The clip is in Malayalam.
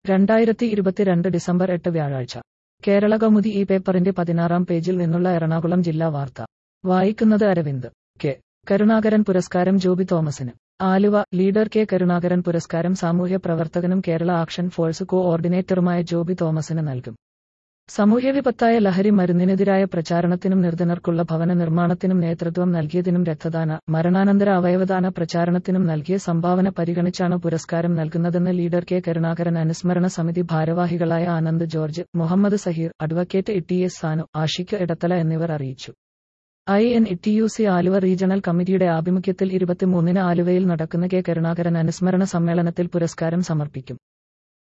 രണ്ടായിരത്തി ഇരുപത്തിരണ്ട് ഡിസംബർ എട്ട് വ്യാഴാഴ്ച കേരള കൗമുദി ഈ പേപ്പറിന്റെ പതിനാറാം പേജിൽ നിന്നുള്ള എറണാകുളം ജില്ലാ വാർത്ത വായിക്കുന്നത് അരവിന്ദ് കെ കരുണാകരൻ പുരസ്കാരം ജോബി തോമസിന് ആലുവ ലീഡർ കെ കരുണാകരൻ പുരസ്കാരം സാമൂഹ്യ പ്രവർത്തകനും കേരള ആക്ഷൻ ഫോഴ്സ് കോ ഓർഡിനേറ്ററുമായ ജോബി തോമസിന് നൽകും സാമൂഹ്യവിപത്തായ ലഹരി മരുന്നിനെതിരായ പ്രചാരണത്തിനും നിർധനർക്കുള്ള ഭവന നിർമ്മാണത്തിനും നേതൃത്വം നൽകിയതിനും രക്തദാന മരണാനന്തര അവയവദാന പ്രചാരണത്തിനും നൽകിയ സംഭാവന പരിഗണിച്ചാണ് പുരസ്കാരം നൽകുന്നതെന്ന് ലീഡർ കെ കരുണാകരൻ അനുസ്മരണ സമിതി ഭാരവാഹികളായ Anand George Muhammad Saheer advocate E S Sanu Ashiq Edathala എന്നിവർ അറിയിച്ചു I N T U C Aluva regional കമ്മിറ്റിയുടെ ആഭിമുഖ്യത്തിൽ ഇരുപത്തിമൂന്നിന് ആലുവയിൽ നടക്കുന്ന കെ കരുണാകരൻ അനുസ്മരണ സമ്മേളനത്തിൽ പുരസ്കാരം സമർപ്പിക്കും